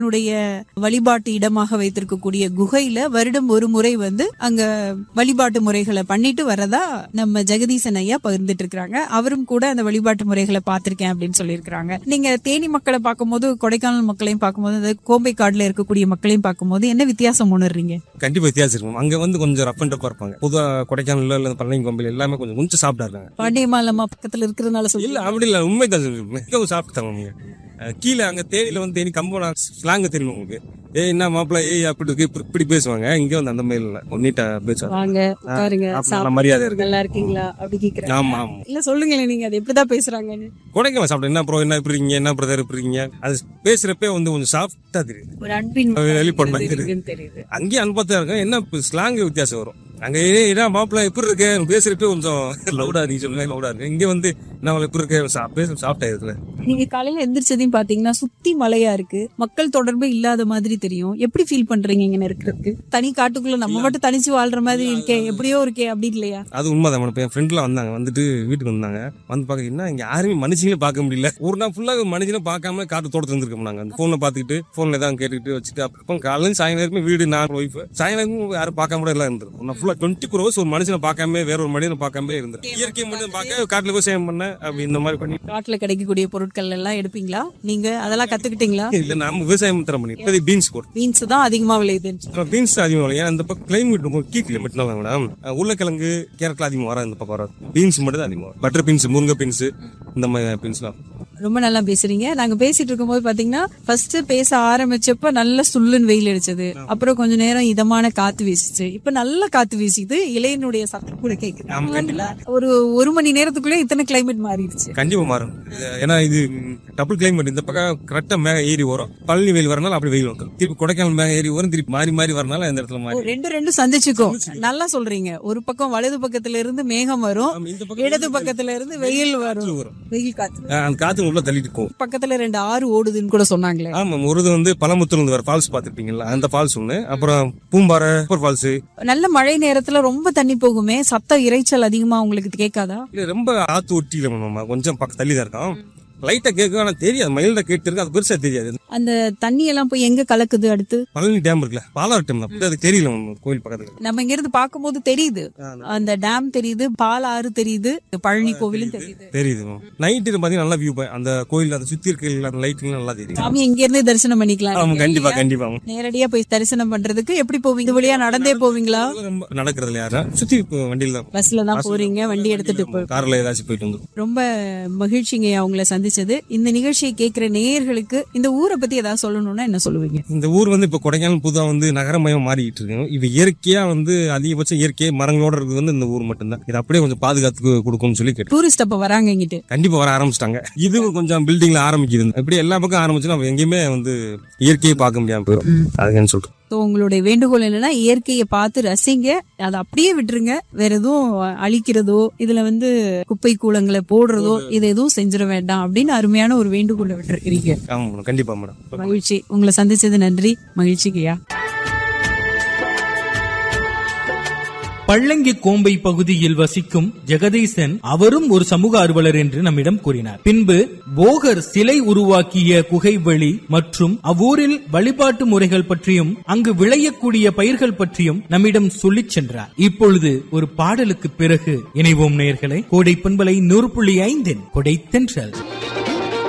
னுடைய வழிபாட்டு இடமாக வைத்திருக்கக்கூடிய குகையில வருடம் ஒரு முறை வந்து அங்க வழிபாட்டு முறைகளை பண்ணிட்டு வரதா நம்ம ஜெகதீசன் ஐயா பகிர்ந்துட்டு இருக்காங்க அவரும் கூட அந்த வழிபாட்டு முறைகளை பார்த்திருக்கேன் அப்படின்னு சொல்லியிருக்கிறாங்க நீங்க தேனி மக்களை பார்க்கும்போது கொடைக்கானல் மக்களையும் பார்க்கும்போது அந்த கோம்பை காடுல இருக்கக்கூடிய மக்களையும் பார்க்கும்போது என்ன வித்தியாசம் உணர்றீங்க கண்டிப்பா வித்தியாசம் இருக்கும் அங்க வந்து கொஞ்சம் ரஃப் அண்ட் டப்பா இருப்பாங்க பொதுவா கொடைக்கானல்ல இல்ல பழனி கோம்பையில் எல்லாமே கொஞ்சம் கொஞ்சம் சாப்பிட்டா இருக்காங்க பாண்டியமாலம்மா பக்கத்துல இருக்கிறதுனால சொல்லி இல்ல அப்படி இல்ல உண்மைதான் சொல்றேன். மிகவும் சாப்பிட்டாங்க அவங்க அஹ் கீழே அங்க தேனியில வந்து தேனி கம்பம் ஸ்லாங்க தெரியும் உங்களுக்கு ஏய் என்ன மாப்பிள்ள ஏய் அப்படி இருக்கு இப்படி- இப்படி பேசுவாங்க இங்க வந்து அந்த மாதிரி இல்ல நீட்டா பேசுவாங்க வாங்க உட்காருங்க அப்ப நல்ல மரியாதை இருக்கு நல்லா இருக்கீங்களா அப்படி கேக்குறேன் ஆமா ஆமா இல்ல சொல்லுங்களேன் நீங்க அது எப்படிதான் பேசுறாங்கன்னு கொடைக்கானல் சாப்பிட்டேன் என்ன ப்ரோ என்ன எப்படி இருக்கீங்க என்ன பிரதர் எப்படி இருக்கீங்க அது பேசுறப்பே வந்து கொஞ்சம் சாஃப்டா தெரியுது ஒரு அன்பின் வெளிப்பாடு மாதிரி தெரியுது இருக்குன்னு தெரியுது அங்கேயும் அனுபவத்தா இருக்கும் என்ன ஸ்லாங் வித்தியாசம் வரும் அங்க ஏய் என்ன மாப்பிள்ள எப்படி இருக்க பேசுறப்பே கொஞ்சம் லவுடா நீ சொல்லுங்க லவுடா இருக்கு இங்க வந்து நான் எப்படி இருக்க சா- பேச சாஃப்டா இருக்குல்ல நீங்க காலையில எந்திரிச்சதையும் பாத்தீங்கன்னா சுத்தி மலையா இருக்கு மக்கள் தொடர்பே இல்லாத மாதிரி தெரியும் எப்படி ஃபீல் பண்றீங்க இங்க இருக்கிறதுக்கு தனி காட்டுக்குள்ள நம்ம மட்டும் தனிச்சு வாழ்ற மாதிரி இருக்கே எப்படியோ இருக்கே அப்படி இல்லையா அது உண்மைதான் மேடம் என் ஃப்ரெண்ட்லாம் வந்தாங்க வந்துட்டு வீட்டுக்கு வந்தாங்க வந்து பார்க்க என்ன இங்க யாருமே மனுஷங்களே பார்க்க முடியல ஒரு நாள் ஃபுல்லா மனுஷனை பார்க்காம காட்டு தோட்டத்துல இருந்திருக்கோம் நாங்க அந்த போன்ல பாத்துக்கிட்டு போன்ல தான் கேட்டுக்கிட்டு வச்சுட்டு அப்போ காலையில சாயங்காலம் வரைக்கும் வீடு நான் ஒய்ஃப் சாயங்காலம் யாரும் பார்க்காம கூட எல்லாம் இருந்திருக்கும் நான் ஃபுல்லா டுவெண்ட்டி ஃபோர் ஹவர்ஸ் ஒரு மனுஷனை பார்க்காம வேற ஒரு மனிதனை பார்க்காம இருந்திருக்கேன் இயற்கை மட்டும் பார்க்க காட்டுல போய் சேவம் பண்ண அப்படி இந்த மாதிரி பண்ணி காட்டுல கிடைக்கக்கூடிய பொருட்கள் எல்லாம் எடுப்பீங்களா நீங்க அதெல்லாம் கத்துக்கிட்டீங்களா இல்ல நம்ம விவசாயம் தர பண்ணி இப்போதைக்கு பீன்ஸ் போடுறோம் பீன்ஸ் தான் அதிகமா விளையுதுன்னு பீன்ஸ் அதிகமாக வரும் ஏன்னா இந்த பக்கம் கிளைமேட் ரொம்ப கீ கிளைமேட் தான் மேடம் அஹ் உருளைக்கிழங்கு கேரட்லாம் அதிகமாக வராது இந்த பக்கம் வராது பீன்ஸ் மட்டும் தான் அதிகமாக வரும் பட்டர் பீன்ஸ் முருங்கை பீன்ஸ் இந்த மாதிரி பீன்ஸ்லாம் ரொம்ப நல்லா பேசுறீங்க நாங்க பேசிட்டு இருக்கும்போது பாத்தீங்கன்னா ஃபர்ஸ்ட் பேச ஆரம்பிச்சப்ப நல்ல சுள்ளுன்னு வெயில் அடிச்சது அப்புறம் கொஞ்ச நேரம் இதமான காத்து வீசுச்சு இப்ப நல்ல காத்து வீசுது இலையினுடைய சத்தம் கூட கேக்குது ஒரு ஒரு மணி நேரத்துக்குள்ள இத்தனை கிளைமேட் மாறிடுச்சு கண்டிப்பா மாறும் இது- ஏன்னா இது டபுள் கிளைமேட் இந்த பக்கம் கரெக்டா மேக ஏறி வரும் பழனி வெயில் வரனால அப்படி வெயில் வரும் திருப்பி கொடைக்கானல் மேக ஏறி வரும் திருப்பி மாறி மாறி வரனால இந்த இடத்துல ஓ, மாறி ரெண்டு ரெண்டு சந்திச்சுக்கும் நல்லா சொல்றீங்க ஒரு பக்கம் வலது பக்கத்துல இருந்து மேகம் வரும் ஆமா, இந்த பக்கம் இடது பக்கத்துல இருந்து வெயில் வரும் வரும் வெயில் காத்து அஹ் அந்த காத்து உள்ள தள்ளிட்டு இருக்கும் பக்கத்துல ரெண்டு ஆறு ஓடுதுன்னு கூட சொன்னாங்களே ஆமா ஒரு இது வந்து பழமுத்துல இருந்து வர ஃபால்ஸ் பாத்துருப்பீங்களா அந்த ஃபால்ஸ் ஒண்ணு அப்புறம் பூம்பாறை சூப்பர் ஃபால்ஸ் நல்ல மழை நேரத்துல ரொம்ப தண்ணி போகுமே சத்த இரைச்சல் அதிகமா உங்களுக்கு கேட்காதா இது ரொம்ப ஆத்து ஒட்டியில நம்ம கொஞ்சம் பக்கம் தள்ளி தான் இருக்கோம் லைட்டா கேட்கும் ஆனா தெரியாது மைல்டா கேட்டு இருக்கு அது பெருசா தெரியாது அந்த தண்ணி எல்லாம் போய் எங்க கலக்குது அடுத்து பழனி டேம் இருக்குல்ல பாலாறு டேம் தான் அது தெரியல நம்ம கோயில் பக்கத்துல நம்ம இங்க இருந்து பார்க்கும்போது தெரியுது அந்த டேம் தெரியுது பாலாறு தெரியுது பழனி கோவிலும் தெரியுது தெரியுது நைட்டு பாத்தீங்கன்னா நல்லா வியூ அந்த கோயில் அதை சுத்தி இருக்க அந்த லைட்டிங் நல்லா தெரியும் சாமி இங்க இருந்து தரிசனம் பண்ணிக்கலாம் ஆமா கண்டிப்பா கண்டிப்பா நேரடியா போய் தரிசனம் பண்றதுக்கு எப்படி போவீங்க இது வழியா நடந்தே போவீங்களா அதெல்லாம் ரொம்ப நடக்கிறதுல யாரா சுத்தி இப்போ வண்டியில தான் பஸ்ல தான் போறீங்க வண்டி எடுத்துட்டு போ கார்ல ஏதாச்சும் போயிட்டு வந்துரும் ரொம்ப மகிழ்ச்சிங்க அவங்கள சந்திச்சது இந்த நிகழ்ச்சியை கேட்கிற நேயர்களுக்கு இந்த ஊரை பத்தி ஏதாவது சொல்லணும்னா என்ன சொல்லுவீங்க இந்த ஊர் வந்து இப்போ கொடைக்கானல் புதுவா வந்து நகரமயம் மாறிட்டு இருக்கு இது இயற்கையா வந்து அதிகபட்சம் இயற்கை மரங்களோட இருக்குது வந்து இந்த ஊர் மட்டும்தான் இது அப்படியே கொஞ்சம் பாதுகாத்து கொடுக்கும்னு சொல்லி கேட்டு டூரிஸ்ட் அப்ப வராங்க இங்கிட்டு கண்டிப்பா வர ஆரம்பிச்சிட்டாங்க இது கொஞ்சம் பில்டிங்ல ஆரம்பிக்குது இப்படி எல்லா பக்கம் ஆரம்பிச்சு நம்ம எங்கேயுமே வந்து இயற்கையை பார்க்க முடியாம போயிடும் அதுக்குன்னு சொல்றேன் ஸோ உங்களுடைய வேண்டுகோள் என்னன்னா இயற்கையை பார்த்து ரசிங்க அதை அப்படியே விட்டுருங்க வேற எதுவும் அழிக்கிறதோ இதுல வந்து குப்பை கூலங்களை போடுறதோ இது எதுவும் செஞ்சிட வேண்டாம் அப்படின்னு அருமையான ஒரு வேண்டுகோளை விட்டுருக்கிறீங்க ஆமா மேடம் கண்டிப்பா மேடம் மகிழ்ச்சி உங்களை சந்திச்சது நன்றி மகிழ்ச்சிக்கையா பள்ளங்கி கோம்பை பகுதியில் வசிக்கும் ஜெகதீசன் அவரும் ஒரு சமூக ஆர்வலர் என்று நம்மிடம் கூறினார் பின்பு போகர் சிலை உருவாக்கிய குகைவழி மற்றும் அவ்வூரில் வழிபாட்டு முறைகள் பற்றியும் அங்கு விளையக்கூடிய பயிர்கள் பற்றியும் நம்மிடம் சொல்லிச் சென்றார் இப்பொழுது ஒரு பாடலுக்கு பிறகு இணைவோம் நேயர்களை கோடை பண்பலை நூறு புள்ளி ஐந்தின் கொடை தென்றல்